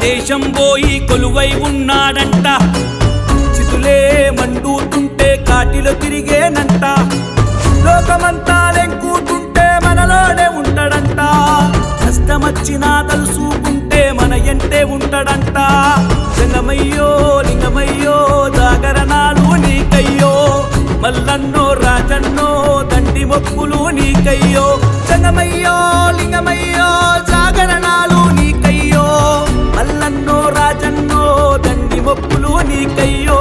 దేశం పోయి కొలువై ఉన్నాడంట చితులే మండుతుంటే కాటిలో తిరిగేనంట లోకమంతా లెంకుతుంటే మనలోనే ఉంటాడంట కష్టమచ్చినా తలుసుకుంటే మన ఎంటే ఉంటాడంట లింగమయ్యో లింగమయ్యో జాగరణాలు నీకయ్యో మల్లన్నో రాజన్నో దండి మొక్కులు నీకయ్యో జంగమయ్యో లింగమయ్యో జాగరణాలు నీకయ్యో మల్లన్నో రాజన్నో దండి మొక్కులు నీకయ్యో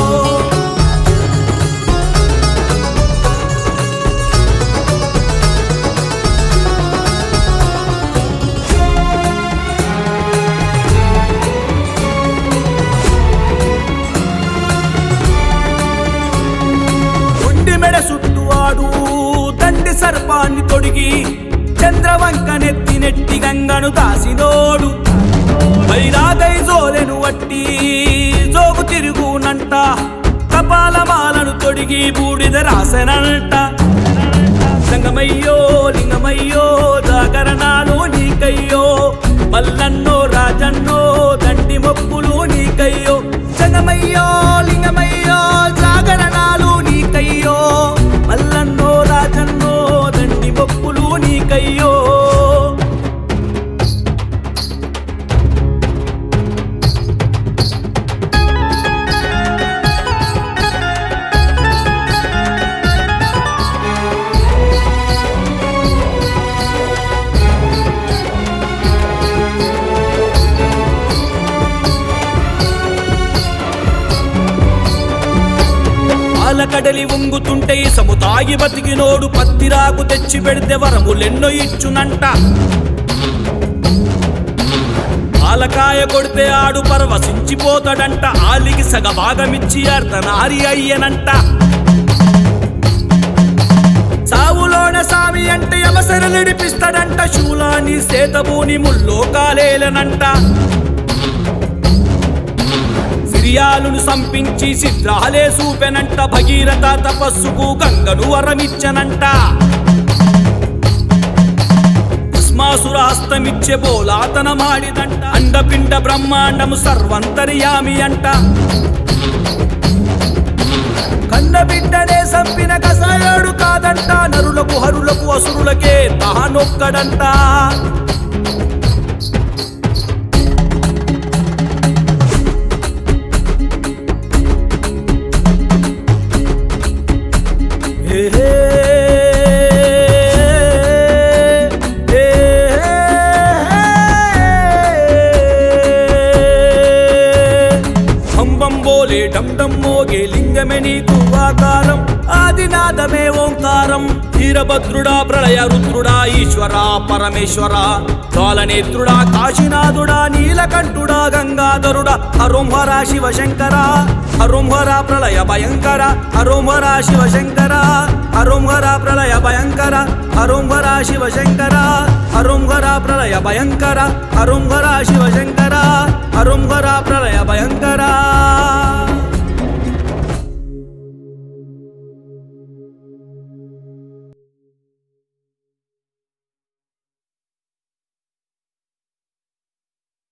ఉండి మెడ చుట్టువాడు దండి సర్పాన్ని తొడిగి చంద్రవంక నెత్తి నెట్టి గంగను దాసినోడు వైరాగై జోలెను వట్టి జోగు తిరుగునంట కపాలమాలను తొడిగి బూడిద రాసనంట సంగమయ్యో లింగమయ్యో జాగరణాలు నీకయ్యో మల్లన్నో రాజన్నో దండి మొక్కులు నీకయ్యో సంగమయ్యో లింగమయ్యో జాగరణాలు నీకయ్యో మల్లన్నో రాజన్నో దండి మొక్కులు నీకయ్యో పాలకడలి ఉంగుతుంటే సముదాయి బతికినోడు పత్తిరాకు తెచ్చి పెడితే వరములెన్నో ఇచ్చునంట పాలకాయ కొడితే ఆడు పరవశించిపోతాడంట ఆలికి సగ భాగమిచ్చి అర్ధనారి అయ్యనంట సావులోన సామి అంటే యమసరలిడిపిస్తాడంట శూలాన్ని సేతబూని ముల్లోకాలేలనంట సిరియాలును సంపించి సిద్ధాలే చూపెనంట భగీరథ తపస్సుకు గంగను వరమిచ్చనంట భస్మాసుర హస్తమిచ్చే బోలాతన మాడిదంట అండపిండ బ్రహ్మాండము సర్వంతర్యామి అంట కన్నబిడ్డనే సంపిన కసాయోడు కాదంట నరులకు హరులకు అసురులకే తానొక్కడంట హే హే హే హంబం బోలే డం డం మోగే లింగమే నీకు ఆకారం ఆదినాదమే ఓంకారం వీరభద్రుడా ప్రళయ రుద్రుడా ఈశ్వరా పరమేశ్వర కాలనేత్రుడా కాశీనాథుడా నీలకంఠుడా గంగాధరుడా హరోంహర శివశంకర హరోంహర ప్రళయ భయంకర హరోంహర శివశంకర హరోంహర ప్రళయ భయంకర హరోంహర శివశంకర హరోంహర ప్రళయ భయంకర హరోంహర శివశంకర హరోంహర ప్రళయ భయంకర